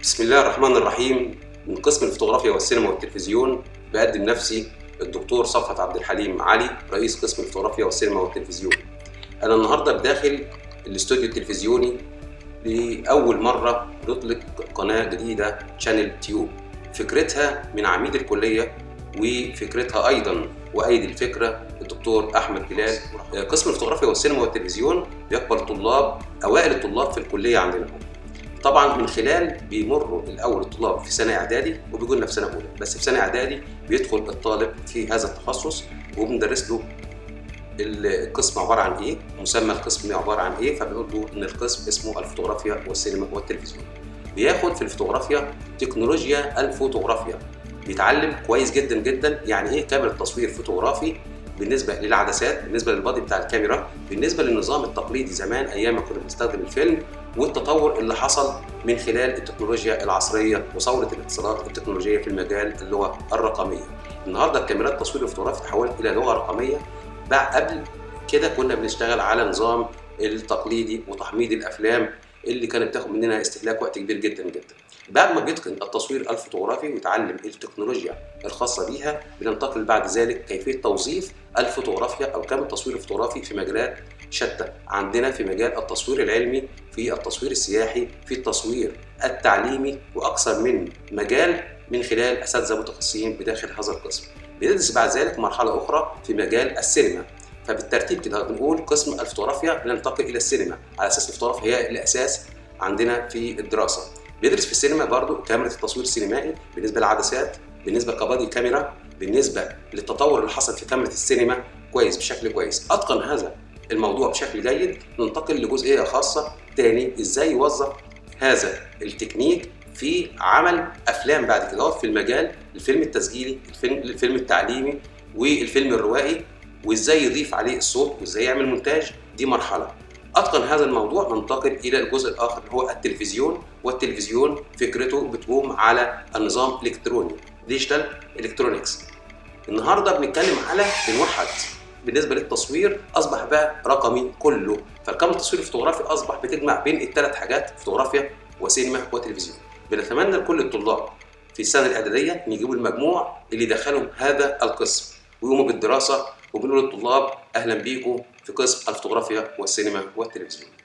بسم الله الرحمن الرحيم من قسم الفوتوغرافيا والسينما والتلفزيون بقدم نفسي الدكتور صفوت عبد الحليم علي رئيس قسم الفوتوغرافيا والسينما والتلفزيون انا النهارده بداخل الاستوديو التلفزيوني لاول مره نطلق قناه جديده شانل تيوب فكرتها من عميد الكليه وفكرتها ايضا وايد الفكره الدكتور احمد بلال قسم الفوتوغرافيا والسينما والتلفزيون بيقبل طلاب اوائل الطلاب في الكليه عندنا طبعا من خلال بيمروا الاول الطلاب في سنه اعدادي وبيجوا لنا في سنه اولى بس في سنه اعدادي بيدخل الطالب في هذا التخصص وبندرس له القسم عباره عن ايه مسمى القسم عباره عن ايه فبنقول له ان القسم اسمه الفوتوغرافيا والسينما والتلفزيون بياخد في الفوتوغرافيا تكنولوجيا الفوتوغرافيا بيتعلم كويس جدا جدا يعني ايه كاميرا تصوير فوتوغرافي بالنسبه للعدسات بالنسبه للبادي بتاع الكاميرا بالنسبه للنظام التقليدي زمان ايام ما كنا بنستخدم الفيلم والتطور اللي حصل من خلال التكنولوجيا العصريه وثوره الاتصالات التكنولوجيه في المجال اللغه الرقميه. النهارده الكاميرات التصوير الفوتوغرافي تحولت الى لغه رقميه بعد قبل كده كنا بنشتغل على نظام التقليدي وتحميض الافلام اللي كانت بتاخد مننا استهلاك وقت كبير جدا جدا. بعد ما بيتقن التصوير الفوتوغرافي ويتعلم التكنولوجيا الخاصه بيها بننتقل بعد ذلك كيفيه توظيف الفوتوغرافيا او كم التصوير الفوتوغرافي في مجالات شتى عندنا في مجال التصوير العلمي في التصوير السياحي في التصوير التعليمي واكثر من مجال من خلال اساتذه متخصصين بداخل هذا القسم بندرس بعد ذلك مرحله اخرى في مجال السينما فبالترتيب كده بنقول قسم الفوتوغرافيا بننتقل الى السينما على اساس الفوتوغرافيا هي الاساس عندنا في الدراسه بيدرس في السينما برضو كاميرا التصوير السينمائي بالنسبه للعدسات بالنسبه لكبادي الكاميرا بالنسبه للتطور اللي حصل في كاميرا السينما كويس بشكل كويس اتقن هذا الموضوع بشكل جيد ننتقل لجزئيه خاصه تاني ازاي يوظف هذا التكنيك في عمل افلام بعد كده في المجال الفيلم التسجيلي الفيلم الفيلم التعليمي والفيلم الروائي وازاي يضيف عليه الصوت وازاي يعمل مونتاج دي مرحله اتقن هذا الموضوع ننتقل الى الجزء الاخر اللي هو التلفزيون والتلفزيون فكرته بتقوم على النظام الالكتروني ديجيتال الكترونكس النهارده بنتكلم على بنوحد بالنسبه للتصوير اصبح بقى رقمي كله فالكاميرا التصوير الفوتوغرافي اصبح بتجمع بين الثلاث حاجات فوتوغرافيا وسينما وتلفزيون بنتمنى لكل الطلاب في السنه الاعداديه ان يجيبوا المجموع اللي يدخلهم هذا القسم ويقوموا بالدراسه وبنقول للطلاب اهلا بيكم في قسم الفوتوغرافيا والسينما والتلفزيون